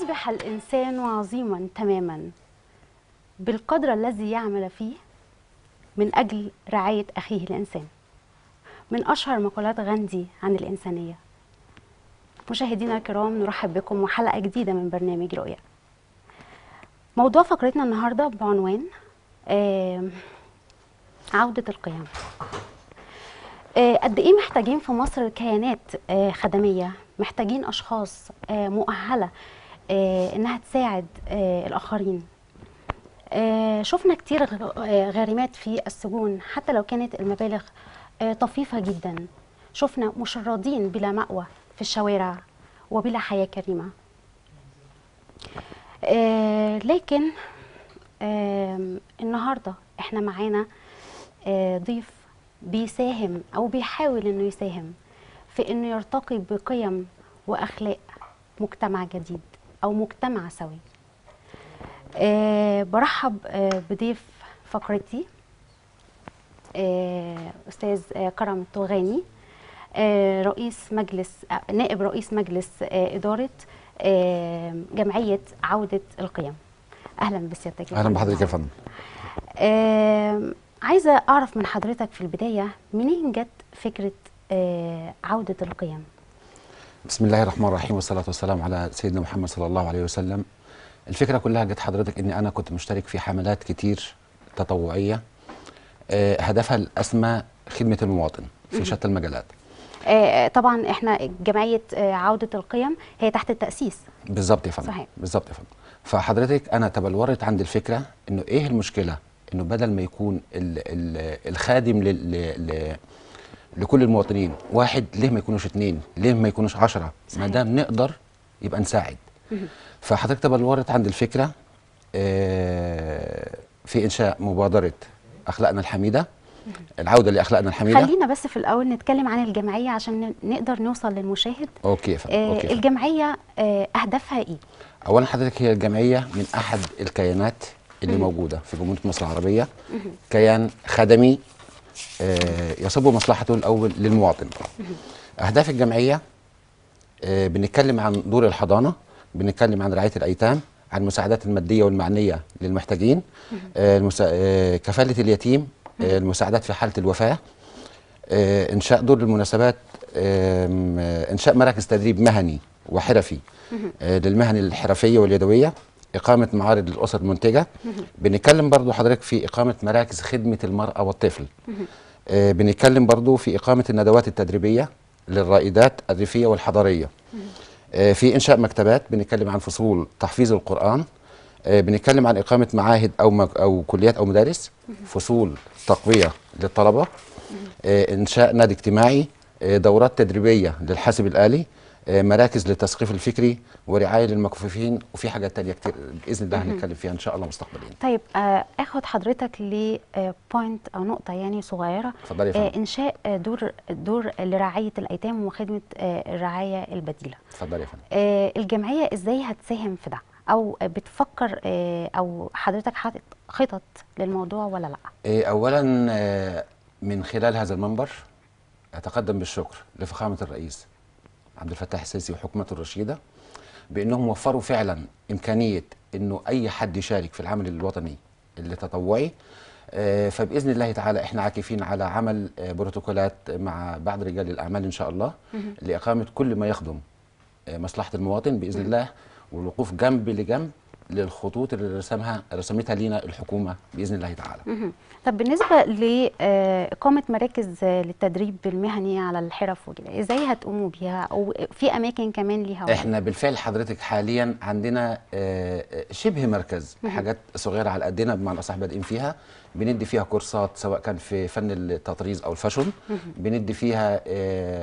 أصبح الإنسان عظيما تماما بالقدر الذي يعمل فيه من أجل رعاية أخيه الإنسان من أشهر مقولات غاندي عن الإنسانية مشاهدينا الكرام نرحب بكم وحلقة جديدة من برنامج رؤيا موضوع فقرتنا النهاردة بعنوان آم، عودة القيم آه، قد ايه محتاجين في مصر كيانات آه، خدميه محتاجين اشخاص آه، مؤهله آه، انها تساعد آه، الاخرين آه، شفنا كتير غ- آه، غارمات في السجون حتى لو كانت المبالغ آه، طفيفه جدا شفنا مشردين بلا مأوى في الشوارع وبلا حياه كريمه آه، لكن آم، النهارده احنا معانا آه، ضيف بيساهم او بيحاول انه يساهم في انه يرتقي بقيم واخلاق مجتمع جديد او مجتمع سوي آه، برحب آه، بضيف فقرتي آه، استاذ آه، كرم التوغاني آه، رئيس مجلس آه، نائب رئيس مجلس آه، اداره آه، جمعيه عوده القيم اهلا بسيادتك يا اهلا فندم. بحضرتك يا فندم آم، عايزه اعرف من حضرتك في البدايه منين جت فكره آه، عوده القيم بسم الله الرحمن الرحيم والصلاه والسلام على سيدنا محمد صلى الله عليه وسلم الفكره كلها جت حضرتك اني انا كنت مشترك في حملات كتير تطوعيه آه، هدفها الاسمى خدمه المواطن في شتى المجالات آه، طبعا احنا جمعيه آه، عوده القيم هي تحت التاسيس بالظبط يا فندم صحيح. بالظبط يا فندم فحضرتك انا تبلورت عند الفكره انه ايه المشكله انه بدل ما يكون ال ال الخادم لل ل لكل المواطنين واحد ليه ما يكونوش اتنين ليه ما يكونوش عشرة ما صحيح. دام نقدر يبقى نساعد فحضرتك تبلورت عند الفكره آه، في انشاء مبادره اخلاقنا الحميده العوده لاخلاقنا الحميده خلينا بس في الاول نتكلم عن الجمعيه عشان ن- نقدر نوصل للمشاهد اوكي يا فندم آه، اوكي يا فندم. الجمعيه آه، اهدافها ايه اولا حضرتك هي الجمعيه من احد الكيانات اللي موجوده في جمهوريه مصر العربيه كيان خدمي آه، يصب مصلحته الاول للمواطن اهداف الجمعيه آه، بنتكلم عن دور الحضانه بنتكلم عن رعايه الايتام عن المساعدات الماديه والمعنيه للمحتاجين آه، المسا... آه، كفاله اليتيم آه، المساعدات في حاله الوفاه آه، انشاء دور المناسبات آم، آه، انشاء مراكز تدريب مهني وحرفي آه، للمهن الحرفيه واليدويه اقامه معارض للاسر المنتجه بنتكلم برضو حضرتك في اقامه مراكز خدمه المراه والطفل آه، بنتكلم برضو في اقامه الندوات التدريبيه للرائدات الريفيه والحضريه آه، في انشاء مكتبات بنتكلم عن فصول تحفيظ القران آه، بنتكلم عن اقامه معاهد او مك او كليات او مدارس فصول تقويه للطلبه آه، انشاء نادي اجتماعي آه، دورات تدريبيه للحاسب الالي آه، مراكز للتثقيف الفكري ورعايه للمكفوفين وفي حاجات تانية كتير باذن الله هنتكلم فيها ان شاء الله مستقبليا طيب آه، اخد حضرتك لبوينت او نقطه يعني صغيره اتفضلي يا آه، فندم انشاء آه، دور دور لرعايه الايتام وخدمه آه، الرعايه البديله اتفضلي يا فندم آه، الجمعيه ازاي هتساهم في ده او بتفكر آه، او حضرتك حاطط خطط للموضوع ولا لا آه، اولا آه، من خلال هذا المنبر اتقدم بالشكر لفخامه الرئيس عبد الفتاح السيسي وحكومته الرشيده بانهم وفروا فعلا امكانيه انه اي حد يشارك في العمل الوطني التطوعي آه، فباذن الله تعالى احنا عاكفين على عمل آه، بروتوكولات مع بعض رجال الاعمال ان شاء الله لاقامه كل ما يخدم آه، مصلحه المواطن باذن الله والوقوف جنب لجنب للخطوط اللي رسمها رسمتها لينا الحكومه باذن الله تعالى. مهم. طب بالنسبه لاقامه مراكز آه، للتدريب المهني على الحرف وكده ازاي هتقوموا بيها او في اماكن كمان ليها ولا؟ احنا بالفعل حضرتك حاليا عندنا آه، آه، شبه مركز حاجات صغيره على قدنا بمعنى اصح بادئين فيها بندي فيها كورسات سواء كان في فن التطريز او الفاشون بندي فيها آه،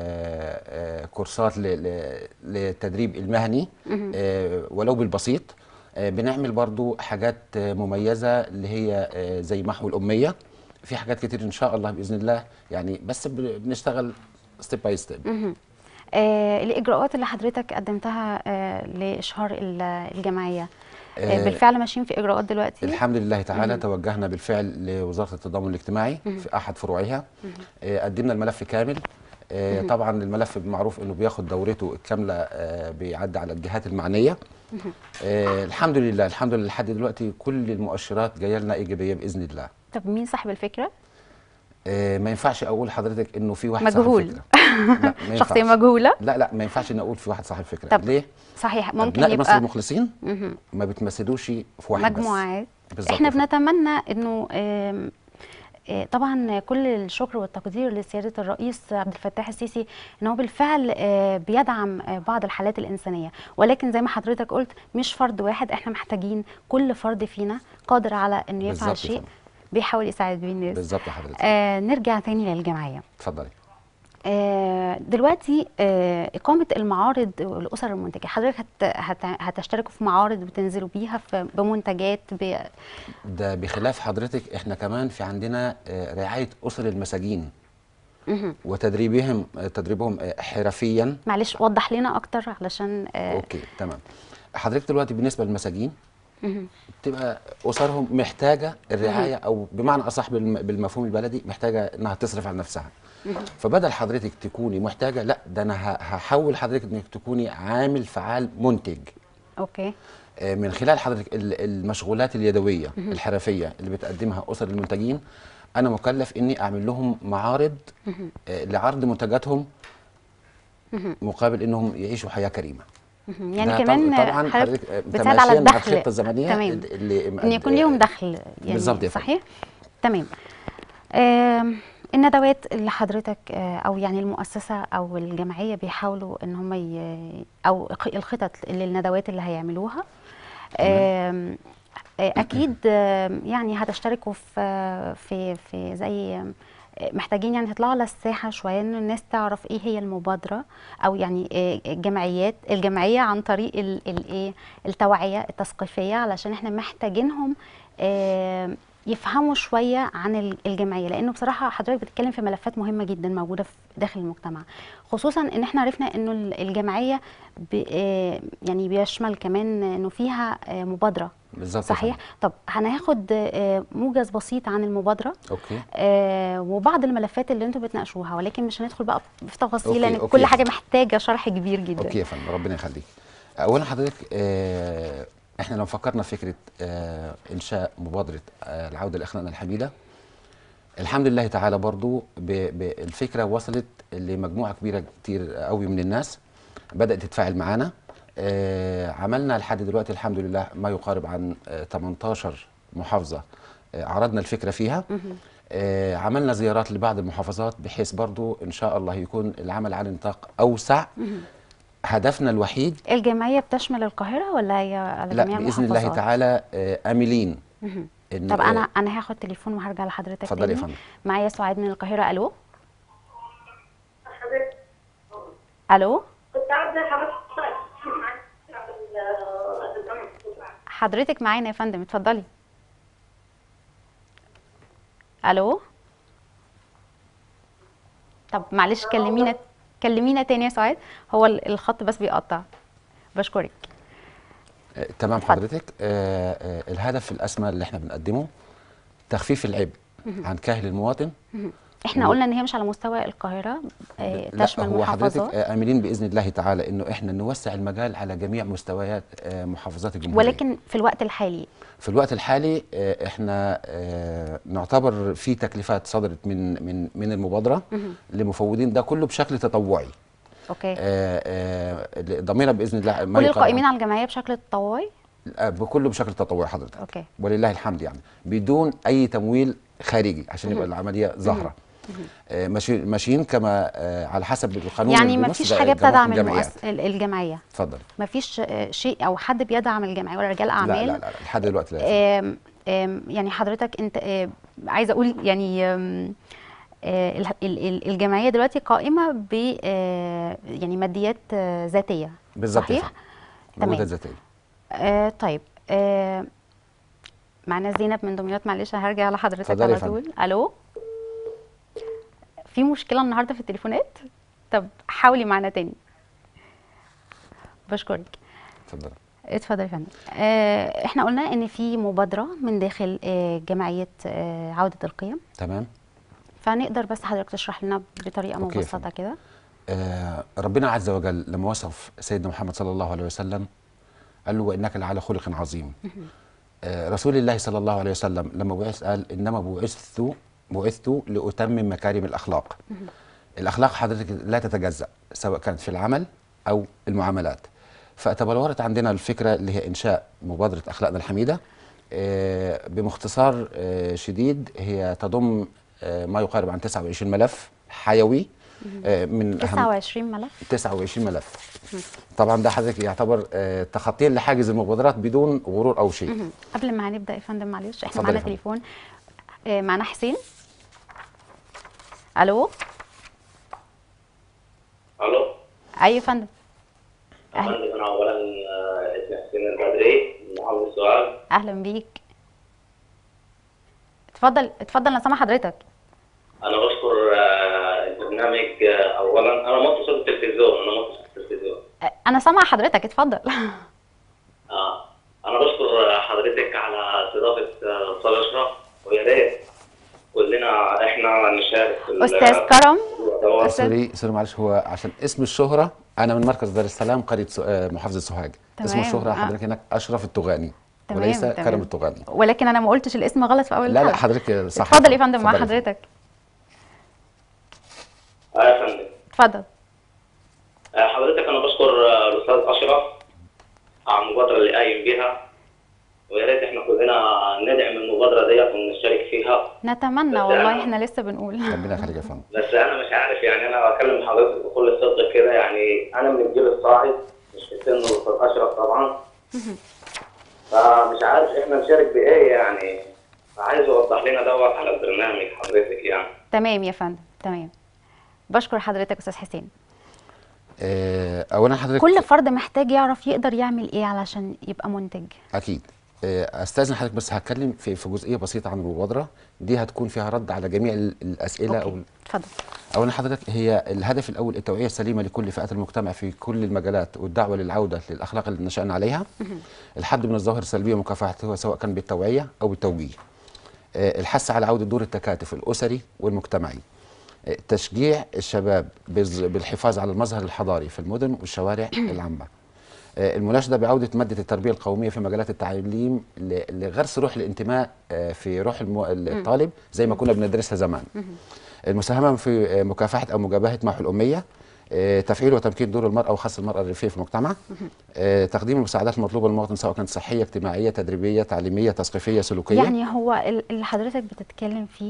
آه، كورسات ل- ل- للتدريب المهني آه، ولو بالبسيط آه، بنعمل برضو حاجات آه، مميزه اللي هي آه، زي محو الاميه في حاجات كتير ان شاء الله باذن الله يعني بس ب- بنشتغل ستيب باي ستيب مهم. آه الاجراءات اللي حضرتك قدمتها آه لاشهار ال- الجمعيه آه آه، بالفعل ماشيين في اجراءات دلوقتي الحمد لله تعالى توجهنا بالفعل لوزاره التضامن الاجتماعي في احد فروعها آه، قدمنا الملف كامل آه، طبعا الملف معروف انه بياخد دورته الكامله آه، بيعدي على الجهات المعنيه آه الحمد لله الحمد لله لحد دلوقتي كل المؤشرات جايه لنا ايجابيه باذن الله طب مين صاحب الفكره آه ما ينفعش اقول لحضرتك انه في واحد صاحب مجهول. فكره لا ما شخصيه ينفعش. مجهوله لا لا ما ينفعش ان اقول في واحد صاحب فكره طب ليه صحيح ممكن ابناء مصر يبقى المخلصين مهم. ما بتمثلوش في واحد بس مجموعات بالظبط احنا يا فندم. بنتمنى انه آم، آه، طبعا كل الشكر والتقدير لسياده الرئيس عبد الفتاح السيسي ان هو بالفعل آه، بيدعم آه، بعض الحالات الانسانيه ولكن زي ما حضرتك قلت مش فرد واحد احنا محتاجين كل فرد فينا قادر على انه بالظبط يفعل يا شيء فندم. بيحاول يساعد بيه الناس بالظبط يا حضرتك آه نرجع تاني للجمعيه اتفضلي آه، دلوقتي آه، إقامة المعارض الأسر المنتجة حضرتك هت هت هتشتركوا في معارض وتنزلوا بيها في بمنتجات ب... ده بخلاف حضرتك احنا كمان في عندنا آه، رعايه اسر المساجين مهم. وتدريبهم آه، تدريبهم آه، حرفيا معلش وضح لنا أكتر علشان آه، اوكي تمام حضرتك دلوقتي بالنسبه للمساجين مهم. بتبقى اسرهم محتاجه الرعايه او بمعنى اصح بالم- بالمفهوم البلدي محتاجه انها تصرف على نفسها فبدل حضرتك تكوني محتاجه لا ده انا ه- هحول حضرتك انك تكوني عامل فعال منتج أوكي آه، من خلال حضرتك ال- المشغولات اليدويه الحرفيه اللي بتقدمها اسر المنتجين انا مكلف اني اعمل لهم معارض آه، لعرض منتجاتهم مقابل انهم يعيشوا حياه كريمه مهم. يعني ده طب- كمان طبعا حضرتك حضرتك آه، بتساعد على تماشياً مع الدخل الخطه الزمنيه تمام اللي ان يكون ليهم دخل يعني بالظبط يا فندم. صحيح تمام آم، الندوات اللي حضرتك آه، او يعني المؤسسه او الجمعيه بيحاولوا ان هم ي... او الخ- الخطط للندوات اللي هيعملوها آم، آه، اكيد آم، يعني هتشتركوا في في في زي آم، محتاجين يعني تطلعوا على الساحه شويه ان الناس تعرف ايه هي المبادره او يعني آه، الجمعيات الجمعيه عن طريق ال- الايه التوعيه التثقيفيه علشان احنا محتاجينهم آم، يفهموا شويه عن ال- الجمعيه لانه بصراحه حضرتك بتتكلم في ملفات مهمه جدا موجوده في داخل المجتمع خصوصا ان احنا عرفنا انه ال- الجمعيه ب- آه، يعني بيشمل كمان انه فيها آه، مبادره بالظبط يا صحيح طب هناخد آه، موجز بسيط عن المبادره اوكي آه وبعض الملفات اللي انتم بتناقشوها ولكن مش هندخل بقى في تفاصيل أوكي، لان أوكي كل يا حاجه فندم. محتاجه شرح كبير جدا اوكي يا فندم ربنا يخليك اولا حضرتك آه احنا لو فكرنا في فكره آه انشاء مبادره آه العوده لاخلاقنا الحميده الحمد لله تعالى برضو ب- ب- الفكره وصلت لمجموعه كبيره كتير قوي من الناس بدات تتفاعل معانا آه عملنا لحد دلوقتي الحمد لله ما يقارب عن آه 18 محافظه آه عرضنا الفكره فيها آه عملنا زيارات لبعض المحافظات بحيث برضو ان شاء الله يكون العمل على نطاق اوسع هدفنا الوحيد الجمعيه بتشمل القاهره ولا هي على لا جميع باذن الله المحافظات؟ تعالى آه، املين مهم. إن طب آه، انا انا هاخد تليفون وهرجع لحضرتك اتفضلي يا تاني. فندم. معايا سعاد من القاهره الو الو كنت عاوزة حضرتك حضرتك معانا يا فندم اتفضلي الو طب معلش كلمينا كلمينا تاني يا سعاد هو ال- الخط بس بيقطع بشكرك آه، تمام اتفضل. حضرتك آه، آه، الهدف الاسمى اللي احنا بنقدمه تخفيف العبء عن كاهل المواطن احنا و- قلنا ان هي مش على مستوى القاهره آه، لا تشمل هو حضرتك محافظات آه، املين باذن الله تعالى انه احنا نوسع المجال على جميع مستويات آه، محافظات الجمهوريه ولكن في الوقت الحالي في الوقت الحالي آه، احنا آه، نعتبر في تكليفات صدرت من من من المبادره لمفوضين ده كله بشكل تطوعي اوكي آه، آه، ضميرا باذن الله ما كل يقارب القائمين عن- على الجمعيه بشكل تطوعي آه، بكله بشكل تطوعي حضرتك اوكي ولله الحمد يعني بدون اي تمويل خارجي عشان يبقى العمليه ظاهره آه، ماشي- ماشيين كما آه، على حسب القانون يعني اللي ما بينص فيش ده حاجه الجماعة بتدعم الجمعيات. المؤس... ال- الجمعيه اتفضل ما فيش آه، شيء او حد بيدعم الجمعيه ولا رجال لا اعمال لا لا لحد دلوقتي لا آم، آم، يعني حضرتك انت آه، عايزه اقول يعني آم، آه، ال- ال- ال- الجمعيه دلوقتي قائمه ب آه، يعني ماديات آه، ذاتيه بالظبط يا صحيح فندم. موجوده تمام. ذاتيه آه، طيب آه، معنا زينب من دمياط معلش هرجع لحضرتك اتفضلي على يا فندم. طول الو في مشكله النهارده في التليفونات طب حاولي معنا تاني بشكرك اتفضل اتفضل يا فندم آه، احنا قلنا ان في مبادره من داخل آه، جمعيه آه، عوده القيم تمام فنقدر بس حضرتك تشرح لنا بطريقه أوكي يا مبسطه فندم. كده آه، ربنا عز وجل لما وصف سيدنا محمد صلى الله عليه وسلم قال له وانك لعلى خلق عظيم آه، رسول الله صلى الله عليه وسلم لما بعث قال انما بعثت بعثت لاتمم مكارم الاخلاق الاخلاق حضرتك لا تتجزا سواء كانت في العمل او المعاملات فتبلورت عندنا الفكره اللي هي انشاء مبادره اخلاقنا الحميده آه، بمختصر آه، شديد هي تضم آه، ما يقارب عن 29 ملف حيوي آه، من أهم 29 ملف 29 ملف طبعا ده حضرتك يعتبر آه، تخطيا لحاجز المبادرات بدون غرور او شيء مهم. قبل ما هنبدا يا فندم معلش احنا اتفضل معانا يا فندم. تليفون آه، معانا حسين الو الو ايوه يا فندم أهلا. أهلا انا اولا آه، اسمي حسين البدري محافظ سؤال اهلا بيك اتفضل اتفضل انا سامع حضرتك انا بشكر آه، البرنامج آه، اولا انا متصل بالتلفزيون انا متصل بالتلفزيون آه، انا سامع حضرتك اتفضل آه. انا بشكر آه، حضرتك على استضافه آه، استاذ اشرف ويا ريت كلنا احنا نشارك في ال- استاذ كرم الموضوع دوت. أستاذ- سوري سوري معلش هو عشان اسم الشهره انا من مركز دار السلام قريه سو- آه، محافظه سوهاج اسم تمام، الشهره آه. حضرتك هناك اشرف التغاني تمام، وليس تمام. كرم التغاني ولكن انا ما قلتش الاسم غلط في اول لا لا الحلقة. حضرتك صح اتفضل يا فندم مع اتفضل يا حضرتك اه يا فندم اتفضل آه، حضرتك انا بشكر آه، الاستاذ اشرف على المبادره اللي قايم بيها ويا ريت احنا كلنا ندعم المبادره ديت ونشترك فيها نتمنى بس والله أنا- احنا لسه بنقول ربنا يخليك يا فندم بس انا مش عارف يعني انا بكلم حضرتك بكل صدق كده يعني انا من الجيل الصاعد مش في سن الاستاذ اشرف طبعا فمش عارف احنا نشارك بايه يعني عايز اوضح لنا دوت على البرنامج حضرتك يعني تمام يا فندم تمام بشكر حضرتك استاذ حسين آه، اولا حضرتك كل فرد محتاج يعرف يقدر يعمل ايه علشان يبقى منتج اكيد آه، استاذن حضرتك بس هتكلم في في جزئيه بسيطه عن المبادره دي هتكون فيها رد على جميع ال- الاسئله او أوكي. اتفضل اولا حضرتك هي الهدف الاول التوعيه السليمه لكل فئات المجتمع في كل المجالات والدعوه للعوده للاخلاق اللي نشأنا عليها الحد من الظواهر السلبيه ومكافحتها سواء كان بالتوعيه او بالتوجيه آه، الحث على عوده دور التكاتف الاسري والمجتمعي آه، تشجيع الشباب بالز- بالحفاظ على المظهر الحضاري في المدن والشوارع العامه آه، المناشده بعوده ماده التربيه القوميه في مجالات التعليم ل- لغرس روح الانتماء آه، في روح المو- الطالب زي ما كنا بندرسها زمان المساهمه في آه، مكافحه او مجابهه محو الاميه آه، تفعيل وتمكين دور المراه وخاصه المراه الريفيه في المجتمع آه، تقديم المساعدات المطلوبه للمواطن سواء كانت صحيه اجتماعيه تدريبيه تعليميه تثقيفيه سلوكيه يعني هو ال- اللي حضرتك بتتكلم فيه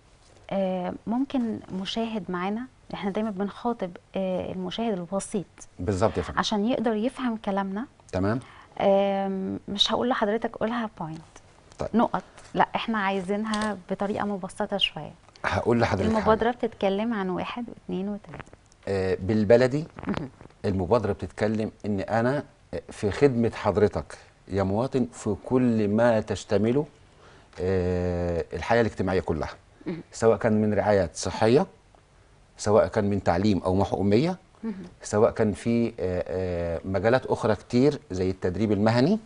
آه، ممكن مشاهد معانا احنا دايما بنخاطب آه، المشاهد البسيط بالظبط يا فندم عشان يقدر يفهم كلامنا تمام آم، مش هقول لحضرتك قولها بوينت طيب. نقط لا احنا عايزينها بطريقه مبسطه شويه هقول لحضرتك حاجة. المبادره بتتكلم عن واحد واثنين وثلاثه آه، بالبلدي المبادرة بتتكلم إن أنا في خدمة حضرتك يا مواطن في كل ما تشتمله آه، الحياة الاجتماعية كلها سواء كان من رعايات صحية سواء كان من تعليم أو محو أمية سواء كان في آه، آه، مجالات أخرى كتير زي التدريب المهني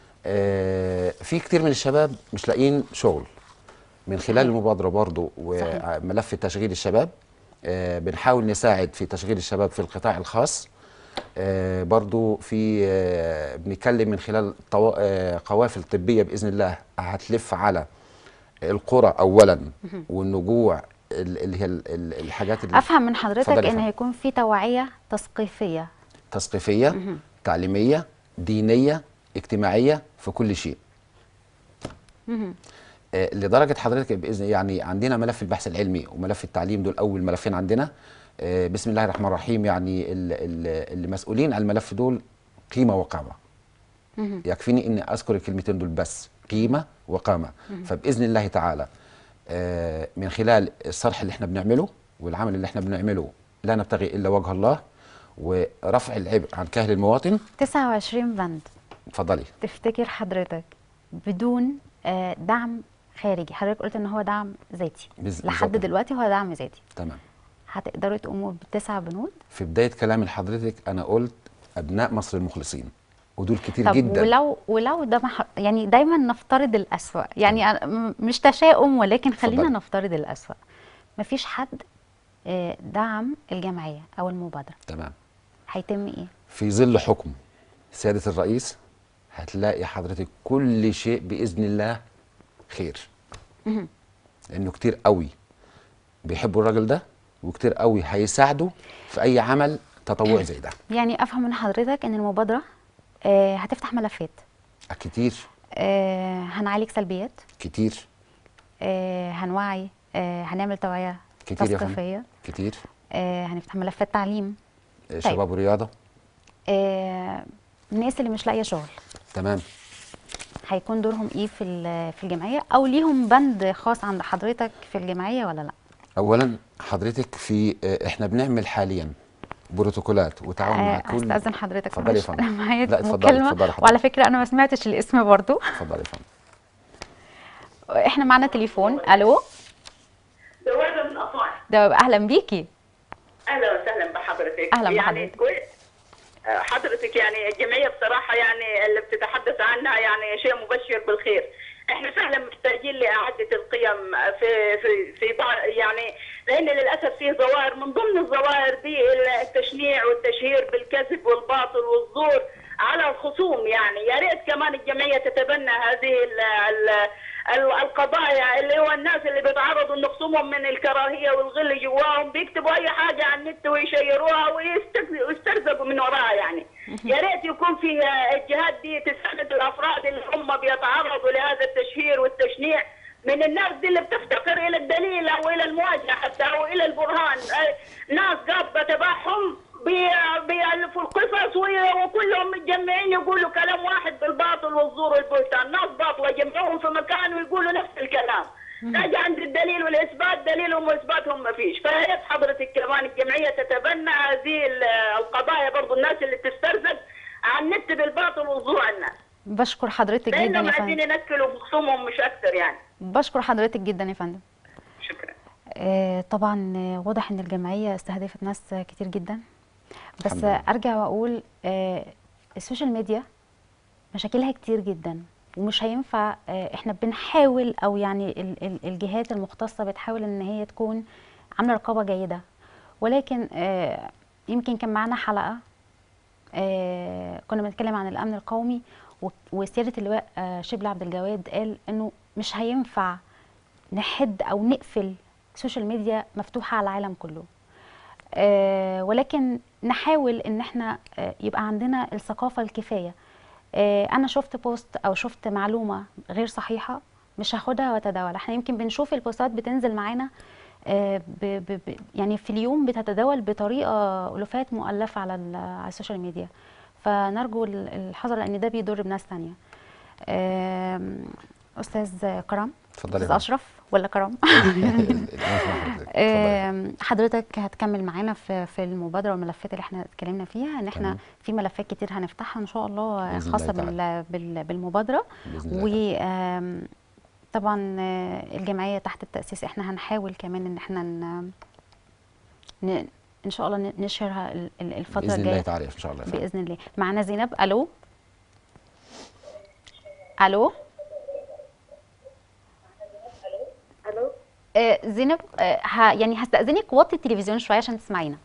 آه، في كتير من الشباب مش لاقيين شغل من خلال المبادرة برضو صحيح. وملف تشغيل الشباب آه، بنحاول نساعد في تشغيل الشباب في القطاع الخاص آه، برضو في آه، بنتكلم من خلال طوا- آه، قوافل طبية بإذن الله هتلف على القرى أولا والنجوع ال- اللي هي ال- ال- الحاجات اللي افهم من حضرتك اتفضلي يا ان فندم. هيكون في توعيه تثقيفيه تثقيفية تعليمية دينية اجتماعية في كل شيء آه، لدرجة حضرتك بإذن يعني عندنا ملف البحث العلمي وملف التعليم دول أول ملفين عندنا آه، بسم الله الرحمن الرحيم يعني ال- ال- اللي مسؤولين عن الملف دول قيمة وقامة يكفيني اني اذكر الكلمتين دول بس قيمه وقامه فباذن الله تعالى آه، من خلال الصرح اللي احنا بنعمله والعمل اللي احنا بنعمله لا نبتغي الا وجه الله ورفع العبء عن كاهل المواطن 29 بند اتفضلي تفتكر حضرتك بدون آه، دعم خارجي حضرتك قلت ان هو دعم ذاتي بز- لحد بالظبط. دلوقتي هو دعم ذاتي تمام هتقدروا تقوموا بتسع بنود في بدايه كلامي لحضرتك انا قلت ابناء مصر المخلصين ودول كتير طب جدا ولو ولو ده مح... يعني دايما نفترض الأسوأ يعني أنا م- مش تشاؤم ولكن خلينا اتفضلي. نفترض الأسوأ مفيش حد آه، دعم الجمعية أو المبادرة تمام هيتم إيه؟ في ظل حكم سياده الرئيس هتلاقي حضرتك كل شيء باذن الله خير لانه كتير قوي بيحبوا الراجل ده وكتير قوي هيساعده في اي عمل تطوعي زي ده يعني افهم من حضرتك ان المبادره آه، هتفتح ملفات كتير آه، هنعالج سلبيات كتير آه، هنوعي آه، هنعمل توعيه كتير يا فندم تثقيفيه كتير آه، هنفتح ملفات تعليم آه، شباب ورياضه آه، الناس اللي مش لاقيه شغل تمام هيكون دورهم ايه في ال- في الجمعيه او ليهم بند خاص عند حضرتك في الجمعيه ولا لا اولا حضرتك في آه، احنا بنعمل حاليا بروتوكولات وتعاون مع آه، كل استاذن حضرتك اتفضلي يا معلش، فندم. انا معايا لا، اتفضلي، مكالمه اتفضلي حضرتك. وعلى فكره انا ما سمعتش الاسم برضو اتفضل يا فندم احنا معانا تليفون الو زواجة من أسوان ده اهلا بيكي أهلا وسهلا بحضرتك أهلا يعني بحضرتك. كويس آه، حضرتك يعني الجمعية بصراحة يعني اللي بتتحدث عنها يعني شيء مبشر بالخير احنا فعلا محتاجين لإعادة القيم في في في بعض يعني لأن للأسف في ظواهر من ضمن الظواهر دي التشنيع والتشهير بالكذب والباطل والزور على الخصوم يعني يا ريت كمان الجمعية تتبنى هذه ال ال ال- القضايا اللي هو الناس اللي بيتعرضوا ان خصومهم من الكراهيه والغل جواهم بيكتبوا اي حاجه على النت ويشيروها ويستك- ويسترزقوا من وراها يعني يا ريت يكون في الجهات دي تساعد الافراد اللي هم بيتعرضوا لهذا التشهير والتشنيع من الناس دي اللي بتفتقر الى الدليل او الى المواجهه حتى او الى البرهان آه، ناس قاطبه تبعهم بي- بيألفوا القصص وي- وكلهم متجمعين يقولوا كلام واحد بالباطل والزور والبهتان ناس باطلة جمعوهم في مكان ويقولوا نفس الكلام تجي عند الدليل والإثبات دليلهم وإثباتهم ما فيش فيا حضرتك كمان الجمعية تتبنى هذه ال- القضايا برضو الناس اللي تسترزق على النت بالباطل والزور على الناس بشكر حضرتك جدا لأنهم يا عايزين فندم ينكلوا بخصومهم مش أكثر يعني بشكر حضرتك جدا يا فندم شكرا آه، طبعا آه، واضح ان الجمعيه استهدفت ناس آه، كتير جدا بس الحمد لله. آه، ارجع واقول آه، السوشيال ميديا مشاكلها كتير جدا ومش هينفع آه، احنا بنحاول او يعني ال- ال- الجهات المختصه بتحاول ان هي تكون عامله رقابه جيده ولكن آه، يمكن كان معانا حلقه آه، كنا بنتكلم عن الامن القومي و- وسياده اللواء آه، شبل عبد الجواد قال انه مش هينفع نحد او نقفل السوشيال ميديا مفتوحه على العالم كله آه ولكن نحاول ان احنا آه يبقى عندنا الثقافه الكفايه آه انا شفت بوست او شفت معلومه غير صحيحه مش هاخدها واتداولها احنا يمكن بنشوف البوستات بتنزل معانا آه ب ب ب يعني في اليوم بتتداول بطريقه الوفات مؤلفه على ال- على السوشيال ميديا فنرجو ال- الحذر لان ده بيضر بناس ثانيه استاذ كرم اتفضلي يا استاذ فندم. اشرف ولا كرم الآن اسمع حضرتك. اتفضلي. آم، حضرتك هتكمل معانا في في المبادره والملفات اللي احنا اتكلمنا فيها ان احنا تمام. في ملفات كتير هنفتحها ان شاء الله بإذن خاصه الله بال بال بالمبادره بإذن الله تعالى. و آم، طبعا آه، الجمعيه تحت التاسيس احنا هنحاول كمان ان احنا ن... ن... ان شاء الله ن- نشهرها ال- ال- الفتره باذن الله الجايه تعالى ان شاء الله يا فندم. باذن الله معانا زينب الو الو ألو آه، زينب آه، ه... يعني هستأذنك وطي التلفزيون شويه عشان تسمعينا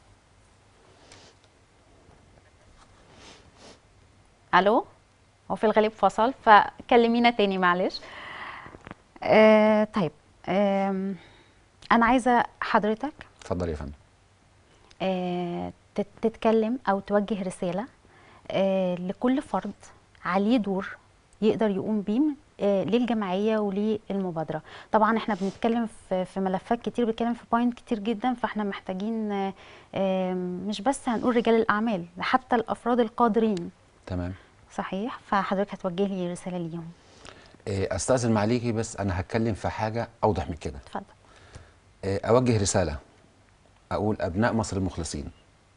الو هو في الغالب فصل فكلمينا تاني معلش آه طيب آم، انا عايزه حضرتك اتفضل يا فندم آه، تت- تتكلم او توجه رساله آه، لكل فرد عليه دور يقدر يقوم بيه آه، للجمعيه وللمبادره طبعا احنا بنتكلم في في ملفات كتير بنتكلم في بوينت كتير جدا فاحنا محتاجين آه، آه، مش بس هنقول رجال الاعمال حتى الافراد القادرين تمام صحيح فحضرتك هتوجه لي رساله ليهم إيه، استاذن معاليكي بس انا هتكلم في حاجه اوضح من كده اتفضل إيه، اوجه رساله اقول ابناء مصر المخلصين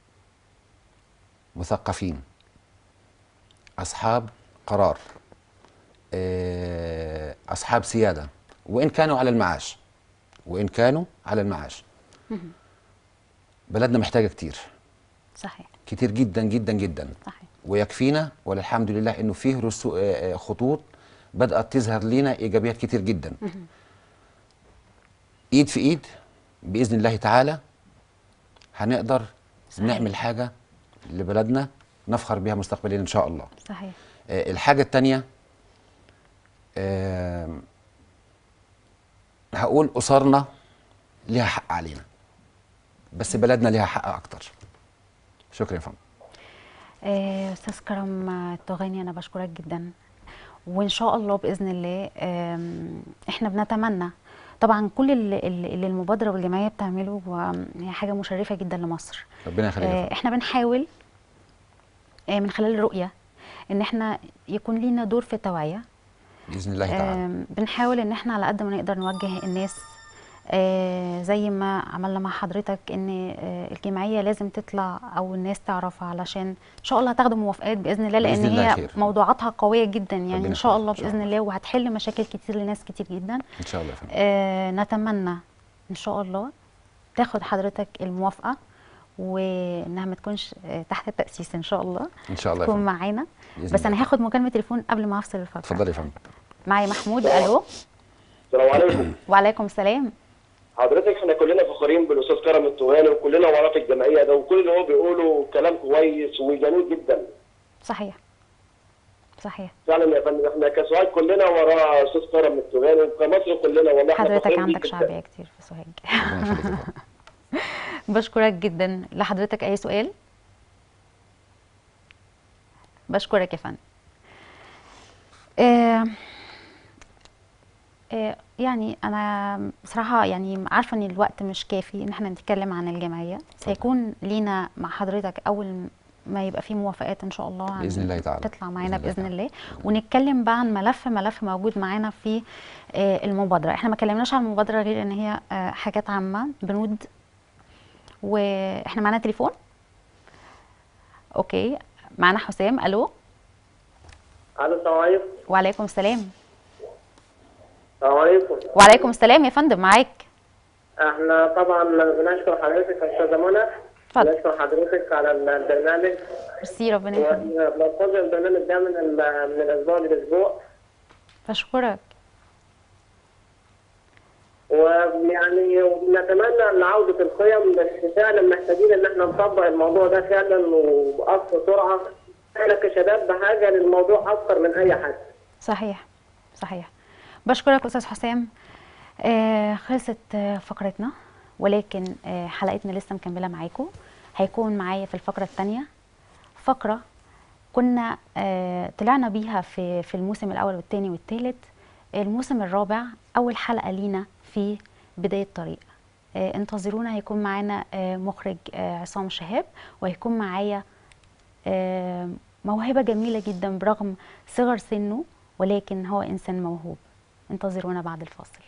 مثقفين اصحاب قرار إيه، اصحاب سياده وان كانوا على المعاش وان كانوا على المعاش بلدنا محتاجه كتير صحيح كتير جدا جدا جدا صحيح ويكفينا وللحمد لله انه فيه رسو... آه، آه، خطوط بدات تظهر لنا ايجابيات كتير جدا ايد في ايد باذن الله تعالى هنقدر صحيح. نعمل حاجه لبلدنا نفخر بها مستقبليا ان شاء الله صحيح آه، الحاجه الثانيه هقول اسرنا ليها حق علينا بس بلدنا ليها حق اكتر شكرا يا فندم آه، استاذ كرم آه، تغاني انا بشكرك جدا وان شاء الله باذن الله آم، احنا بنتمنى طبعا كل اللي, اللي المبادره والجمعيه بتعمله هو هي حاجه مشرفه جدا لمصر ربنا يخليك يا آه، فندم. احنا بنحاول آه، من خلال الرؤيه ان احنا يكون لينا دور في التوعيه باذن الله تعالى آم، بنحاول ان احنا على قد ما نقدر نوجه الناس آه، زي ما عملنا مع حضرتك ان آه، الجمعيه لازم تطلع او الناس تعرفها علشان ان شاء الله هتاخدوا موافقات باذن الله لان بإذن الله هي خير. موضوعاتها قويه جدا يعني ربنا ان شاء يخليك، الله إن شاء باذن الله. الله وهتحل مشاكل كتير لناس كتير جدا ان شاء الله يا فندم آه، نتمنى ان شاء الله تاخد حضرتك الموافقه وانها ما تكونش آه، تحت التاسيس ان شاء الله ان شاء الله يا تكون فندم معانا بإذن بس الله. انا هاخد مكالمه تليفون قبل ما افصل الفقره اتفضلي يا فندم معايا محمود الو السلام عليكم وعليكم السلام حضرتك احنا كلنا فخورين بالاستاذ كرم التواني وكلنا وراه في الجمعيه ده وكل اللي هو بيقوله كلام كويس وجميل جدا صحيح صحيح فعلا يا فندم احنا كسوهاج كلنا وراه استاذ كرم التواني وكمصر كلنا والله احنا حضرتك فخورين بيه عندك جداً. شعبيه كتير في سوهاج ربنا يخليك يا فندم بشكرك جدا لحضرتك اي سؤال بشكرك يا فندم آه آه يعني انا بصراحه يعني عارفه ان الوقت مش كافي ان احنا نتكلم عن الجمعيه سيكون لينا مع حضرتك اول ما يبقى فيه موافقات ان شاء الله عن- بإذن الله تعالى. تطلع معانا بإذن الله باذن الله ونتكلم بقى عن ملف ملف موجود معانا في آه، المبادره احنا ما اتكلمناش عن المبادره غير ان هي آه، حاجات عامه بنود واحنا معانا تليفون اوكي معانا حسام الو الو السلام عليكم وعليكم السلام السلام عليكم وعليكم السلام يا فندم معاك احنا طبعا بنشكر حضرتك يا استاذه منى اتفضل. بنشكر حضرتك على البرنامج ميرسي ربنا يخليك وبننتظر البرنامج ده من ال- من الاسبوع للاسبوع بشكرك ويعني نتمنى ان عوده القيم بس فعلا محتاجين ان احنا نطبق الموضوع ده فعلا وباقصى سرعه احنا كشباب بحاجه للموضوع اكتر من اي حد صحيح صحيح بشكرك استاذ حسام آه خلصت آه فقرتنا ولكن آه حلقتنا لسه مكمله معاكم هيكون معايا في الفقره الثانيه فقره كنا آه طلعنا بيها في في الموسم الاول والثاني والثالث الموسم الرابع اول حلقه لينا في بدايه طريق آه انتظرونا هيكون معانا آه مخرج آه عصام شهاب وهيكون معايا آه، موهبة جميلة جدا برغم صغر سنه ولكن هو إنسان موهوب انتظرونا بعد الفاصل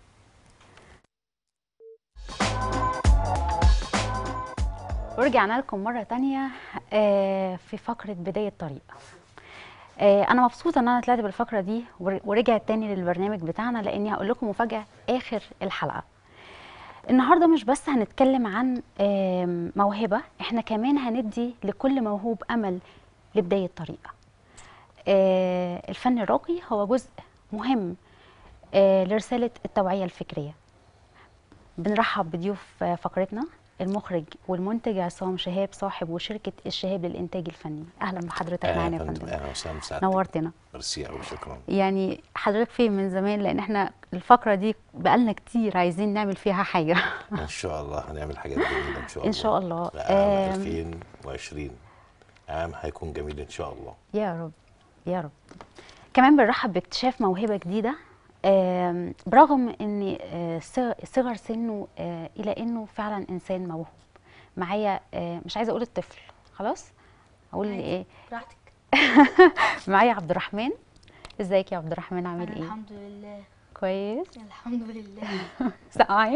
ورجعنا لكم مرة تانية آه، في فقرة بداية طريق آه، أنا مبسوطة إن أنا طلعت بالفقرة دي ور- ورجعت تاني للبرنامج بتاعنا لأني هقول لكم مفاجأة آخر الحلقة النهارده مش بس هنتكلم عن آم، موهبه احنا كمان هندي لكل موهوب امل لبدايه طريقه آه، الفن الراقي هو جزء مهم آه، لرساله التوعيه الفكريه بنرحب بضيوف آه، فقرتنا المخرج والمنتج عصام شهاب صاحب وشركه الشهاب للانتاج الفني اهلا بحضرتك معانا يا فندم اهلا وسهلا مساعدتك نورتنا ميرسي قوي شكرا يعني حضرتك فين من زمان لان احنا الفقره دي بقالنا كتير عايزين نعمل فيها حاجه ان شاء الله هنعمل حاجات جميله ان شاء الله إن شاء الله. عام آم. 2020 عام هيكون جميل ان شاء الله يا رب يا رب كمان بنرحب باكتشاف موهبه جديده آم، برغم ان آه، صغ- صغر سنه آه، الى انه فعلا انسان موهوب معايا آه، مش عايزه اقول الطفل خلاص اقول ايه براحتك معايا عبد الرحمن ازيك يا عبد الرحمن عامل أنا ايه الحمد لله كويس الحمد لله سقعين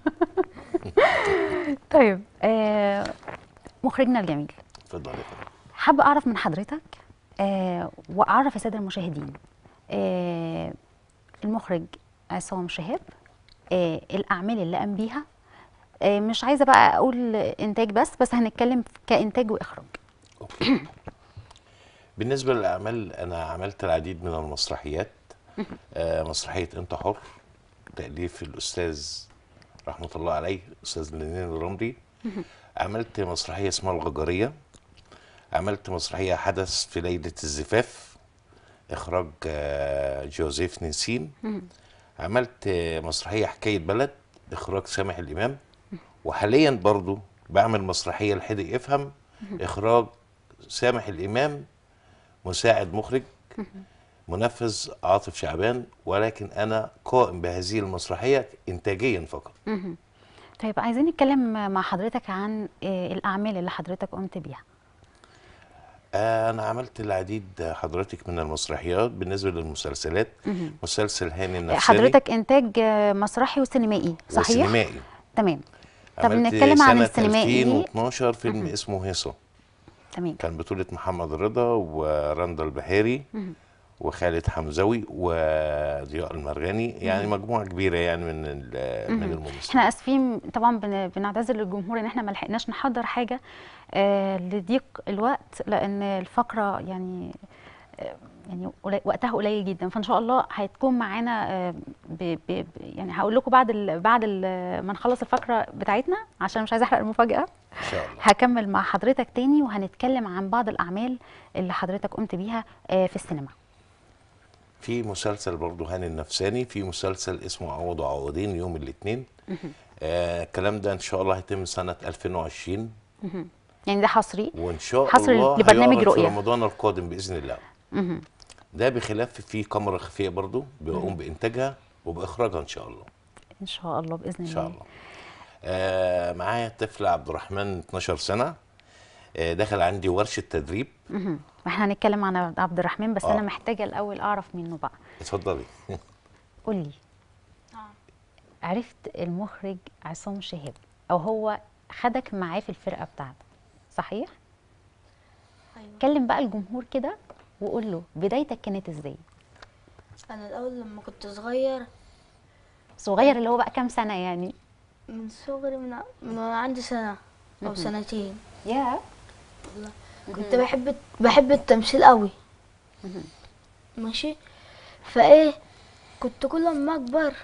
طيب آه، مخرجنا الجميل اتفضل يا فندم حابة أعرف من حضرتك آه وأعرف السادة المشاهدين آه المخرج عصام شهاب آه الأعمال اللي قام بيها آه مش عايزة بقى أقول إنتاج بس بس هنتكلم كإنتاج وإخراج اوكي بالنسبه للاعمال انا عملت العديد من المسرحيات آه مسرحيه انت حر تاليف الاستاذ رحمه الله عليه الاستاذ لنين الرملي عملت مسرحيه اسمها الغجريه عملت مسرحيه حدث في ليله الزفاف اخراج آه، جوزيف نسين عملت آه، مسرحيه حكايه بلد اخراج سامح الامام وحاليا برضو بعمل مسرحيه الحدق يفهم اخراج سامح الامام مساعد مخرج منفذ عاطف شعبان ولكن انا قائم بهذه المسرحيه انتاجيا فقط طيب عايزين نتكلم مع حضرتك عن آه، الاعمال اللي حضرتك قمت بيها آه، أنا عملت العديد حضرتك من المسرحيات بالنسبة للمسلسلات مسلسل هاني النفساني حضرتك انتاج آه، مسرحي وسينمائي صحيح وسينمائي تمام طب عملت نتكلم عن سنة السينمائي 2012 فيلم اسمه هيصة تمام كان بطولة محمد رضا ورندا البحيري وخالد حمزوي وضياء المرغني يعني مجموعة كبيرة يعني من ال- من الممثلين احنا اسفين طبعا بن- بنعتذر للجمهور ان احنا ما لحقناش نحضر حاجه آه لضيق الوقت لان الفقره يعني آه يعني قلي- وقتها قليل جدا فان شاء الله هتكون معانا آه ب ب ب- يعني هقول لكم بعد ال بعد ال ما نخلص الفقره بتاعتنا عشان مش عايزه احرق المفاجاه إن شاء الله هكمل مع حضرتك تاني وهنتكلم عن بعض الاعمال اللي حضرتك قمت بيها آه في السينما في مسلسل برضه هاني النفساني في مسلسل اسمه عوض وعوضين يوم الاثنين آه الكلام ده ان شاء الله هيتم سنة 2020 يعني ده حصري وان شاء حصر الله لبرنامج هيعرض في رؤية. رمضان القادم باذن الله ده بخلاف في كاميرا خفيه برضو بقوم بانتاجها وباخراجها ان شاء الله ان شاء الله باذن ان الله شاء الله آه معايا طفل عبد الرحمن 12 سنه آه دخل عندي ورشه تدريب مهم. احنا هنتكلم عن عبد الرحمن بس آه. انا محتاجه الاول اعرف منه بقى اتفضلي قول لي عرفت المخرج عصام شهاب او هو خدك معاه في الفرقه بتاعته صحيح ايوه كلم بقى الجمهور كده وقول له بدايتك كانت ازاي انا الاول لما كنت صغير صغير اللي هو بقى كام سنه يعني من صغري من, ع- من وأنا عندي سنه او سنتين يا كنت بحب بحب التمثيل قوي ماشي فايه كنت كل ما اكبر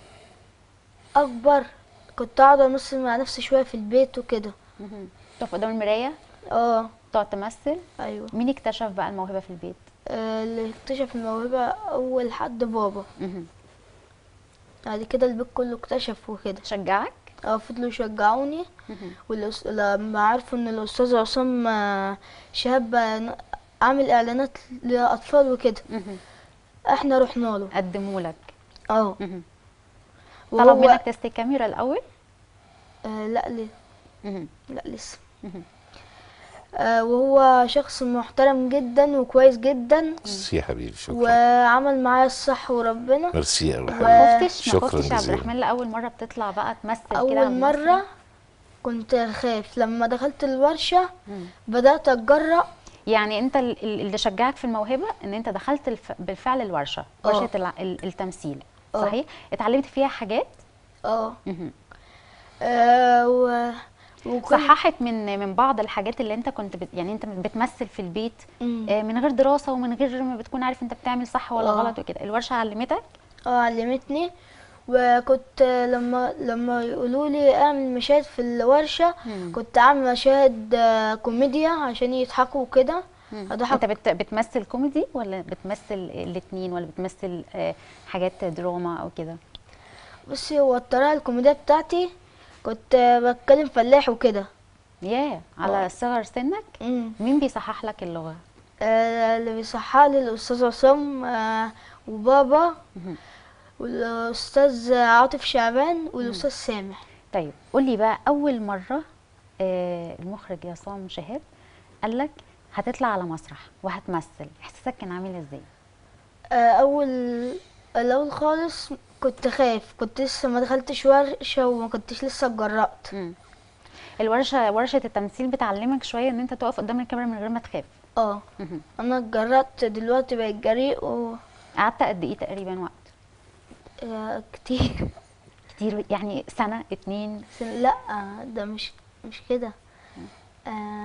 اكبر كنت اقعد امثل مع نفسي شويه في البيت وكده تقف قدام المرايه اه تقعد تمثل ايوه مين اكتشف بقى الموهبه في البيت آه، اللي اكتشف الموهبه اول حد بابا مهم. بعد كده البيت كله اكتشف وكده شجعك اه فضلوا يشجعوني والأس... لما عرفوا ان الاستاذ عصام آه، شهاب آه، عامل اعلانات لاطفال وكده مهم. احنا رحنا له قدموا لك اه مهم. وهو- طلب منك تست الكاميرا الاول آه لا ليه مهم. لا لسه مهم. آه وهو شخص محترم جدا وكويس جدا ميرسي يا حبيبي شكرا وعمل معايا الصح وربنا ميرسي يا ما حبيبي خفتش ما شكراً خفتش يا عبد جزيلاً. الرحمن لاول مره بتطلع بقى تمثل كده اول على المسرح؟ مره كنت خايف لما دخلت الورشه بدات اتجرأ يعني انت ال- ال- اللي شجعك في الموهبه ان انت دخلت الف... بالفعل الورشه اه. ورشه الع... ال- التمثيل اه. صحيح اتعلمت فيها حاجات اه مهم. آه، و وكنت صححت من من بعض الحاجات اللي انت كنت بت... يعني انت بتمثل في البيت مم. آه، من غير دراسه ومن غير ما بتكون عارف انت بتعمل صح ولا اه. غلط وكده الورشه علمتك اه علمتني وكنت لما لما يقولوا لي اعمل مشاهد في الورشه مم. كنت اعمل مشاهد آه، كوميديا عشان يضحكوا وكده انت اضحك بت... بتمثل كوميدي ولا بتمثل الاثنين ولا بتمثل آه، حاجات دراما او كده بصي هو الطريقه الكوميديا بتاعتي كنت آه، بتكلم فلاح وكده ياه على صغر سنك مم. مين بيصحح لك اللغه آه، اللي بيصحى لي الاستاذ عصام آه، وبابا والاستاذ عاطف شعبان والاستاذ سامح طيب قولي بقى اول مره آه المخرج عصام شهاب قال لك هتطلع على مسرح وهتمثل احساسك كان عامل ازاي آه، اول الاول خالص كنت خايف كنت لسه ما دخلتش ورشه وما كنتش لسه اتجرأت مم. الورشه ورشه التمثيل بتعلمك شويه ان انت تقف قدام الكاميرا من غير ما تخاف اه مهم. انا اتجرأت دلوقتي بقيت جريء و قعدت قد ايه تقريبا وقت آه، كتير كتير يعني سنه اتنين بس لا ده مش مش كده آه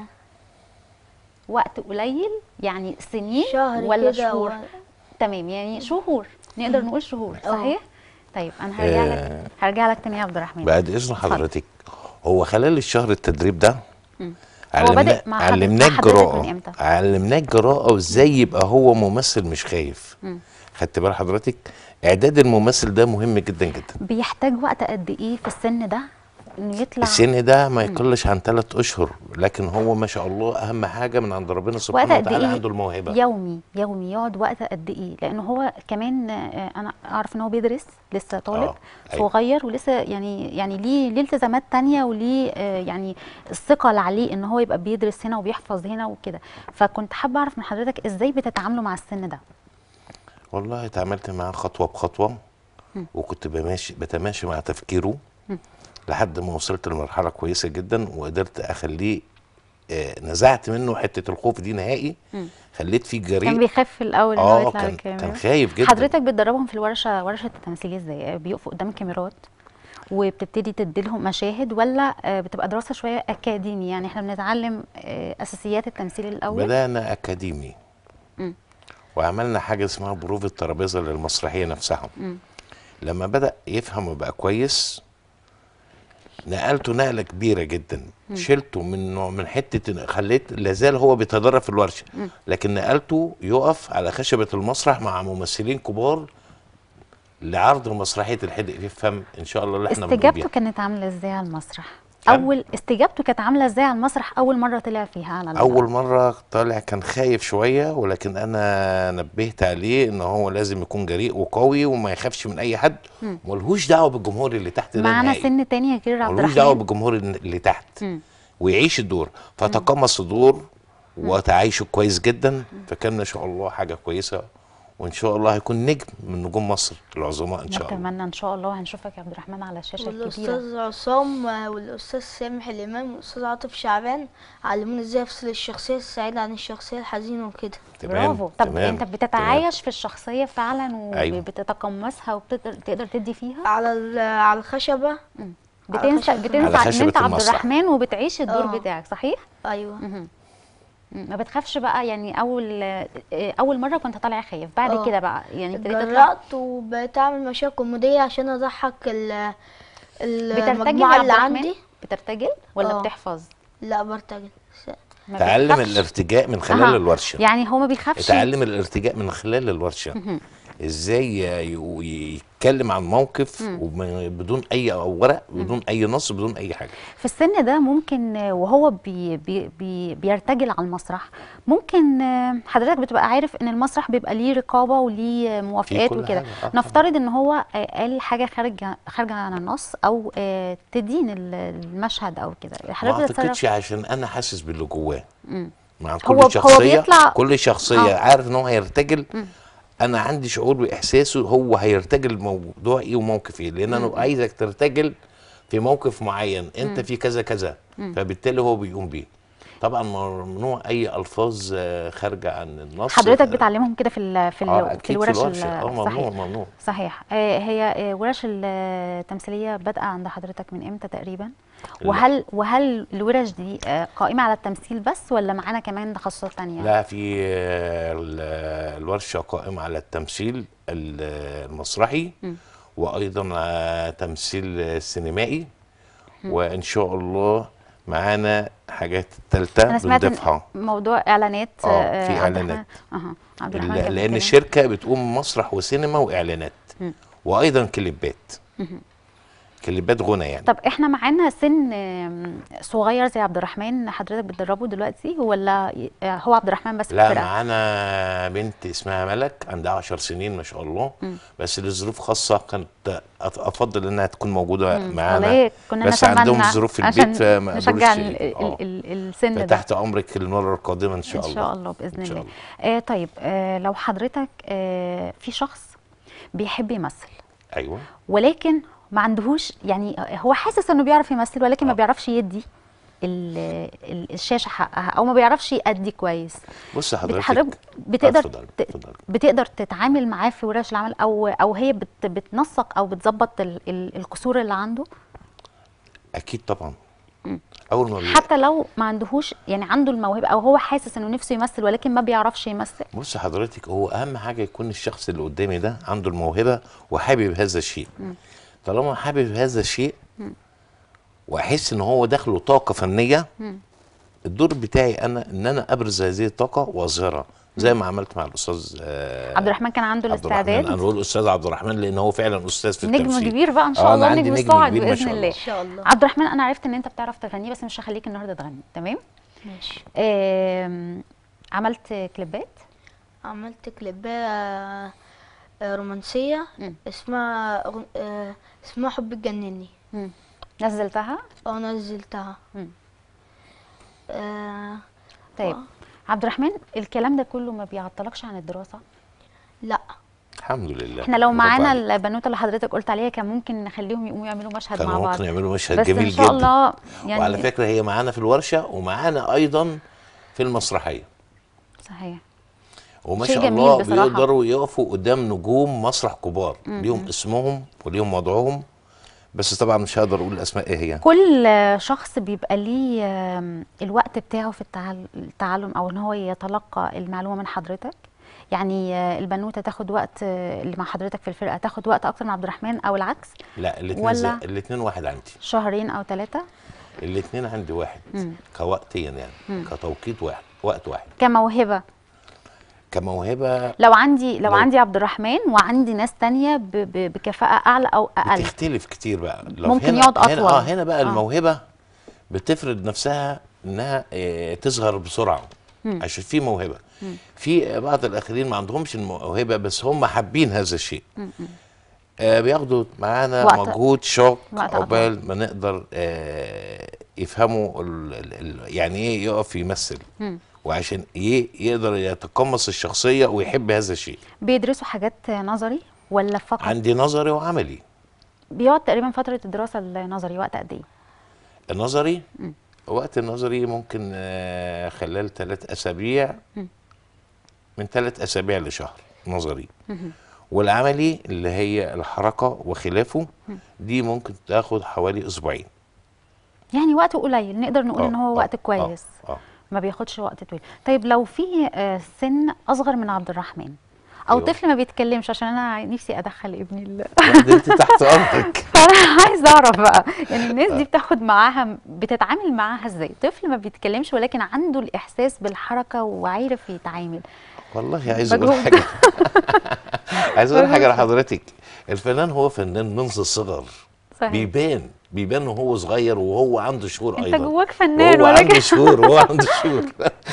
وقت قليل يعني سنين شهر ولا كده شهور و- تمام يعني شهور نقدر نقول شهور اه. صحيح طيب انا هرجع لك آه. هرجع لك تاني يا عبد الرحمن بعد اذن اتفضل. حضرتك هو خلال الشهر التدريب ده هو بادئ علمنا مع حضرتك- علمناه مع حضرتك الجراءة من إمتى؟ علمناه الجراءة وازاي يبقى هو ممثل مش خايف خدت بال حضرتك اعداد الممثل ده مهم جدا جدا بيحتاج وقت قد ايه في السن ده انه يطلع السن ده ما يقلش عن ثلاث اشهر لكن هو ما شاء الله اهم حاجه من عند ربنا وقت سبحانه قد وتعالى ايه عنده الموهبه يومي يومي يقعد وقت قد ايه لانه هو كمان آه، انا اعرف ان هو بيدرس لسه طالب آه، أيوة. صغير ولسه يعني يعني ليه ليه التزامات تانية وليه آه، يعني الثقه عليه ان هو يبقى بيدرس هنا وبيحفظ هنا وكده فكنت حابه اعرف من حضرتك ازاي بتتعاملوا مع السن ده والله اتعاملت معاه خطوه بخطوه وكنت بماشي بتماشي مع تفكيره لحد ما وصلت لمرحله كويسه جدا وقدرت اخليه آه، نزعت منه حته الخوف دي نهائي خليت فيه كان جريء بيخاف في الاول ان هو اه يطلع كان الكاميرا كان خايف جدا حضرتك بتدربهم في الورشه ورشه التمثيل ازاي بيقفوا قدام الكاميرات وبتبتدي تديلهم مشاهد ولا آه، بتبقى دراسه شويه اكاديمي يعني احنا بنتعلم آه، اساسيات التمثيل الاول بدانا اكاديمي وعملنا حاجه اسمها بروف الترابيزه للمسرحيه نفسها لما بدا يفهم وبقى كويس نقلته نقله كبيره جدا شلته من نوع- من حته إن- خليت لازال هو بيتدرب في الورشه لكن نقلته يقف على خشبه المسرح مع ممثلين كبار لعرض مسرحيه الحدق في الفم ان شاء الله اللي احنا بنقول استجابته بيها. كانت عامله ازاي على المسرح كان- اول استجابته كانت عامله ازاي على المسرح اول مره طلع فيها على ال- اول مره طالع كان خايف شويه ولكن انا نبهت عليه ان هو لازم يكون جريء وقوي وما يخافش من اي حد ملهوش دعوه بالجمهور اللي تحت ده معانا نهائي. سن تاني غير عبد ملوش دعوه الرحمن بالجمهور اللي تحت ويعيش الدور فتقمص الدور وتعايشه كويس جدا فكان ما شاء الله حاجه كويسه وان شاء الله هيكون نجم من نجوم مصر العظماء ان شاء الله نتمنى ان شاء الله هنشوفك يا عبد الرحمن على الشاشه الكبيره والاستاذ عصام آه، والاستاذ سامح الامام والاستاذ عاطف شعبان علمونا ازاي افصل الشخصيه السعيده عن الشخصيه الحزينه وكده تمام برافو طب تمام انت بتتعايش في الشخصيه فعلا أيوة. وبتتقمصها وبتقدر تقدر تدي فيها على ال- على الخشبه بتنسى خشبة- بتنسى على ان خشبة انت عبد المسرح. الرحمن وبتعيش الدور آه. بتاعك صحيح ايوه مم. ما بتخافش بقى يعني اول آه، اول مره كنت طالع خايف بعد آه. كده بقى يعني ابتديت تطلع اتجرأت وبقيت اعمل مشاهد كوميديه عشان اضحك ال بترتجل يا المجموعه عبد اللي الرحمن عندي بترتجل ولا آه. بتحفظ لا برتجل ما تعلم بتخافش؟ الارتجاء من خلال أها. الورشه يعني هو ما بيخافش اتعلم الارتجاء من خلال الورشه ازاي ي- يتكلم عن موقف وم- بدون اي ورق بدون اي نص بدون اي حاجه في السن ده ممكن آه، وهو بي بي بي بيرتجل على المسرح ممكن آه، حضرتك بتبقى عارف ان المسرح بيبقى ليه رقابه وليه موافقات كل وكده حاجة، آه طبعاً. نفترض ان هو آه، قال حاجه خارجه خارجه عن النص او آه، تدين ال- المشهد او كده ما حضرتك اعتقدش بتتصرف عشان انا حاسس باللي جواه مع هو- كل هو شخصيه بيطلع- كل شخصيه آه. عارف ان هو هيرتجل انا عندي شعور باحساسه هو هيرتجل الموضوع ايه وموقف ايه لان انا عايزك ترتجل في موقف معين انت في كذا كذا فبالتالي هو بيقوم بيه طبعا ممنوع اي الفاظ آه، خارجه عن النص حضرتك بتعلمهم كده في ال في, ال اه في اكيد في الورش الورشه اه ال- ممنوع صحيح ممنوع صحيح آه، هي آه، ورش التمثيليه بادئه عند حضرتك من امتى تقريبا لا. وهل وهل الورش دي آه، قائمه على التمثيل بس ولا معانا كمان تخصصات تانية لا في آه، ال- الورشه قائمه على التمثيل ال- المسرحي وايضا على تمثيل سينمائي وان شاء الله معانا حاجات انا ثالثه سمعت إن بنضيفها موضوع اعلانات آه، في عبد إعلانات. الرحمن- اها عبد الرحمن كان لان بيتكلم. الشركه بتقوم مسرح وسينما واعلانات وايضا كليبات كليبات غنى يعني طب احنا معانا سن آم، صغير زي عبد الرحمن حضرتك بتدربه دلوقتي ولا ي- آه، هو عبد الرحمن بس في لا الفرقه معانا بنت اسمها ملك عندها عشر سنين ما شاء الله بس لظروف خاصة كانت أت- أفضل إنها تكون موجودة معانا والله كنا بس نتمنى عندهم ظروف في عشان البيت فما نشجع قدروش ال- ال- آه. ال- السن ده فتحت أمرك المرة القادمة إن شاء الله ان شاء الله باذن إن شاء الله آه طيب آه لو حضرتك آه في شخص بيحب يمثل أيوه ولكن ما عندهوش يعني هو حاسس انه بيعرف يمثل ولكن ما آه. بيعرفش يدي ال- ال- الشاشه حقها او ما بيعرفش يأدي كويس بص بت- حضرتك حضرتك بتقدر اتفضل، ت- اتفضل. بتقدر تتعامل معاه في ورش العمل او او هي بت بتنسق او بتظبط ال- ال- القصور اللي عنده أكيد طبعا أول ما بي... حتى لو ما عندهوش يعني عنده الموهبه او هو حاسس انه نفسه يمثل ولكن ما بيعرفش يمثل بص حضرتك هو أهم حاجة يكون الشخص اللي قدامي ده عنده الموهبة وحابب هذا الشيء طالما حابب هذا الشيء وأحس إن هو داخله طاقة فنية الدور بتاعي انا ان انا ابرز هذه الطاقه واظهرها زي ما عملت مع الاستاذ آه، عبد الرحمن كان عنده عبد الرحمن انا الاستعداد بقول الاستاذ عبد الرحمن لان هو فعلا استاذ في نجم التمثيل كبير بقى ان آه، شاء أنا الله عندي نجم نجم صاعد كبير ما باذن شاء الله الله. ان شاء الله عبد الرحمن انا عرفت ان انت بتعرف تغني بس مش هخليك النهارده تغني تمام ماشي آم، عملت كليبات عملت كليبة آه، آه، رومانسية مم. اسمها أغن- آه، اسمها حب تجنني مم. نزلتها او نزلتها مم. آه طيب عبد الرحمن الكلام ده كله ما بيعطلكش عن الدراسه لا الحمد لله احنا لو برافو معانا عليك. البنوته اللي حضرتك قلت عليها كان ممكن نخليهم يقوموا يعملوا مشهد كانوا مع بعض ممكن يعملوا مشهد بس جميل ان شاء جدا الله يعني وعلى فكره هي معانا في الورشه ومعانا ايضا في المسرحيه صحيح وما شيء شاء جميل الله بصراحة. بيقدروا يقفوا قدام نجوم مسرح كبار ليهم اسمهم وليهم وضعهم بس طبعا مش هقدر اقول الاسماء ايه هي كل شخص بيبقى ليه آم، الوقت بتاعه في التعل- التعلم او ان هو يتلقى المعلومه من حضرتك يعني آه، البنوته تاخد وقت آه، اللي مع حضرتك في الفرقه تاخد وقت اكتر من عبد الرحمن او العكس لا الاثنين ولا- الاثنين واحد عندي شهرين او ثلاثه الاثنين عندي واحد كوقتيا يعني كتوقيت واحد وقت واحد كموهبه كموهبه لو عندي لو لو- عندي عبد الرحمن وعندي ناس تانية ب- ب- بكفاءه اعلى او اقل بتختلف كتير بقى لو ممكن هنا يقعد هنا أطول. اه هنا بقى آه. الموهبه بتفرض نفسها انها آه، تظهر بسرعه عشان في موهبه في بعض الاخرين ما عندهمش الموهبه بس هم حابين هذا الشيء آه بياخدوا معانا وقت- مجهود شاق وقت عقبال ما نقدر آه يفهموا ال ال ال يعني ايه يقف يمثل وعشان ي- يقدر يتقمص الشخصيه ويحب هذا الشيء بيدرسوا حاجات نظري ولا فقط عندي نظري وعملي بيقعد تقريبا فتره الدراسه النظري وقت قد ايه النظري وقت النظري ممكن آه، خلال ثلاث اسابيع من ثلاث اسابيع لشهر نظري والعملي اللي هي الحركه وخلافه دي ممكن تاخد حوالي اسبوعين يعني وقت قليل نقدر نقول آه، ان هو آه، وقت آه، كويس آه. ما بياخدش وقت طويل طيب لو في آه، سن اصغر من عبد الرحمن او أيوة. طفل ما بيتكلمش عشان انا نفسي ادخل ابني ال... واحد انت تحت امرك فانا عايزه اعرف بقى يعني الناس دي بتاخد معاها بتتعامل معاها ازاي طفل ما بيتكلمش ولكن عنده الاحساس بالحركه وعارف يتعامل والله عايز اقول مجهود. حاجه عايز اقول حاجه لحضرتك الفنان هو فنان منذ الصغر صحيح. بيبان بيبان وهو صغير وهو عنده شهور انت ايضا جواك فنان وهو عنده ولكن شهور وهو عنده شهور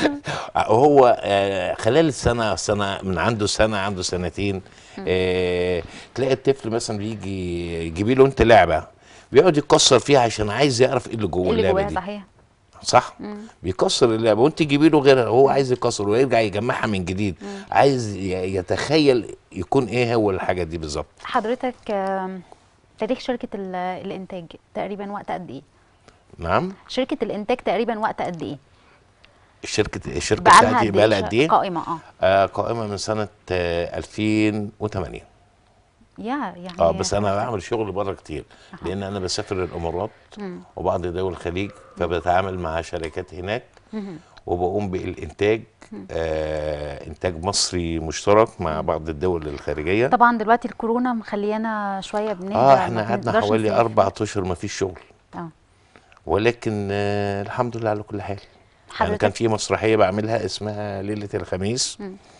هو آه، خلال السنه سنه من عنده سنه عنده سنتين آه، تلاقي الطفل مثلا بيجي يجيبي له انت لعبه بيقعد يكسر فيها عشان عايز يعرف ايه اللي جوه اللي اللعبه جواها دي صحيح صح بيكسر اللعبه وانت تجيبي له غيرها هو عايز يكسر ويرجع يجمعها من جديد عايز ي- يتخيل يكون ايه هو الحاجه دي بالظبط حضرتك آم، تاريخ شركه ال- الانتاج تقريبا وقت قد ايه نعم شركه الانتاج تقريبا وقت قد ايه الشركه الشركه بقالها بتاعتي قد بقى لها إيه قد ايه قائمه اه آه قائمه من سنه آه 2008 يا يعني اه بس انا بعمل شغل بره كتير لان انا بسافر الامارات وبعض دول الخليج فبتعامل مع شركات هناك وبقوم بالانتاج آه انتاج مصري مشترك مع بعض الدول الخارجيه طبعا دلوقتي الكورونا مخليانا شويه بنهدى اه ما احنا قعدنا بنقدرش حوالي نسافر. اربع اشهر ما فيش شغل اه ولكن آه الحمد لله على كل حال يعني حضرتك- كان في مسرحيه بعملها اسمها ليله الخميس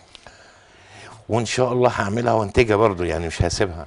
وان شاء الله هعملها وانتجها برضو يعني مش هسيبها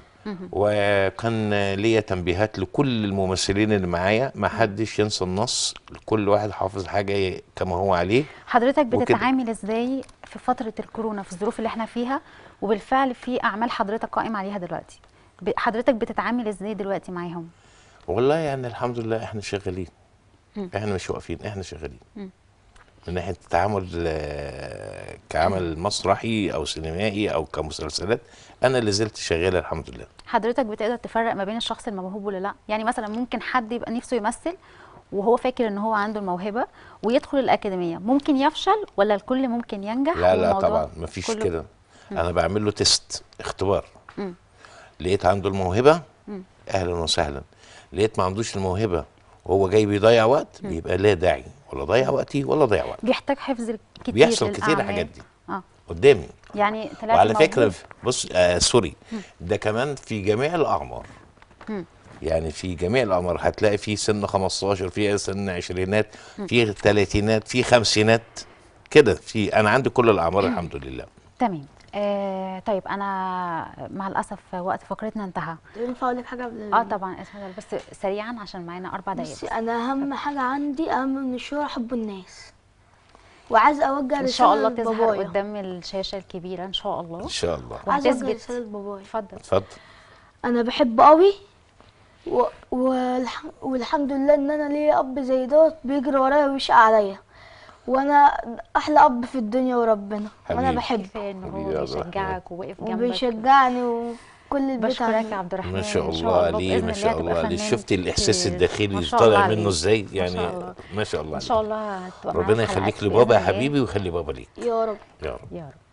وكان ليا تنبيهات لكل الممثلين اللي معايا ما حدش ينسى النص كل واحد حافظ حاجه كما هو عليه حضرتك وكده. بتتعامل ازاي في فتره الكورونا في الظروف اللي احنا فيها وبالفعل في اعمال حضرتك قائم عليها دلوقتي ب- حضرتك بتتعامل ازاي دلوقتي معاهم والله يعني الحمد لله احنا شغالين احنا مش واقفين احنا شغالين من ناحيه التعامل آه، كعمل مسرحي او سينمائي او كمسلسلات انا اللي زلت شغال الحمد لله حضرتك بتقدر تفرق ما بين الشخص الموهوب ولا لا يعني مثلا ممكن حد يبقى نفسه يمثل وهو فاكر ان هو عنده الموهبه ويدخل الاكاديميه ممكن يفشل ولا الكل ممكن ينجح لا لا والموضوع طبعا مفيش كله- كده انا بعمل له تيست اختبار لقيت عنده الموهبه اهلا وسهلا لقيت ما عندوش الموهبه وهو جاي بيضيع وقت يبقى لا داعي ولا ضيع وقتي ولا ضيع وقت بيحتاج حفظ كتير بيحصل كتير للأعمال. الحاجات دي اه قدامي يعني طلعت وعلى فكره موهوب. بص آه سوري ده كمان في جميع الاعمار يعني في جميع الاعمار هتلاقي في سن 15 في سن عشرينات في ثلاثينات في خمسينات كده في انا عندي كل الاعمار الحمد لله تمام آه طيب انا مع الاسف وقت فقرتنا انتهى ينفع اقول لك حاجه قبل اه طبعا اسمع بس سريعا عشان معانا اربع دقايق بصي بس. انا اهم حاجه عندي اهم من الشهره حب الناس وعايز اوجه ان شاء الله رساله تظهر لبابايا قدام الشاشه الكبيره ان شاء ان الله شاء الله عايز اوجه وهتثبت رساله لبابايا اتفضل اتفضل انا بحبه قوي و... والح... والحمد لله ان انا ليا اب زي دوت بيجري ورايا ويشقى عليا وانا احلى اب في الدنيا وربنا وانا حبيبي. بحبه كفايه ان حبيبي هو يا عبد الرحمن. بيشجعك وواقف جنبك وبيشجعني وكل البيت بشكرك يا عندي. عبد الرحمن ما شاء إن الله عليه بإذن ما شاء هتبقى الله عليه فنان شفتي الاحساس كتير. الداخلي ما اللي شاء الله طالع عليه. منه ازاي ما يعني شاء الله. ما شاء الله ان شاء عليه الله هتبقى معانا ربنا حلقات يخليك بإذن لبابا يا الله. حبيبي ويخلي بابا ليك يا رب يا رب يا رب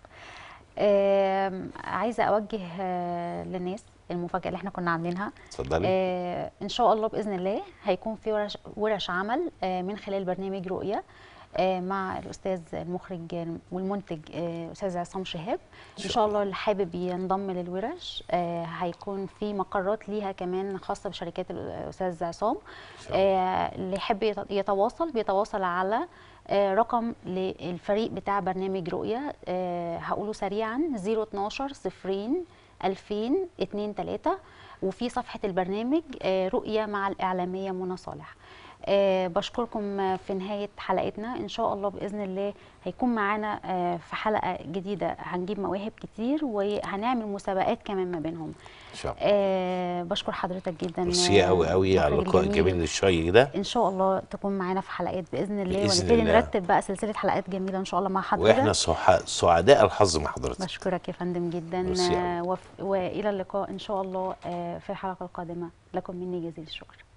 آم، عايزه اوجه آه، للناس المفاجاه اللي احنا كنا عاملينها اتفضلي آه، ان شاء الله باذن الله هيكون في ورش, ورش عمل آه، من خلال برنامج رؤيه آه، مع الاستاذ المخرج والمنتج آه، استاذ عصام شهاب ان شاء الله اللي حابب ينضم للورش آه، هيكون في مقرات ليها كمان خاصه بشركات الاستاذ عصام آه، اللي يحب يت- يتواصل بيتواصل على آه، رقم للفريق بتاع برنامج رؤيه آه، هقوله سريعا 012 صفرين 2000 2 3 وفي صفحة البرنامج آه، رؤية مع الإعلامية منى صالح آه، بشكركم آه، في نهاية حلقتنا إن شاء الله بإذن الله هيكون معانا آه، في حلقة جديدة هنجيب مواهب كتير وهنعمل مسابقات كمان ما بينهم ان شاء الله آه، بشكر حضرتك جدا ميرسي آه، قوي قوي على مخرج اللقاء جميل. الجميل الشيق ده ان شاء الله تكون معانا في حلقات باذن الله بإذن ونبتدي الله. نرتب بقى سلسله حلقات جميله ان شاء الله مع حضرتك واحنا سعا- سعداء الحظ مع حضرتك بشكرك يا فندم جدا ميرسي آه، وف- والى اللقاء ان شاء الله آه، في الحلقه القادمه لكم مني جزيل الشكر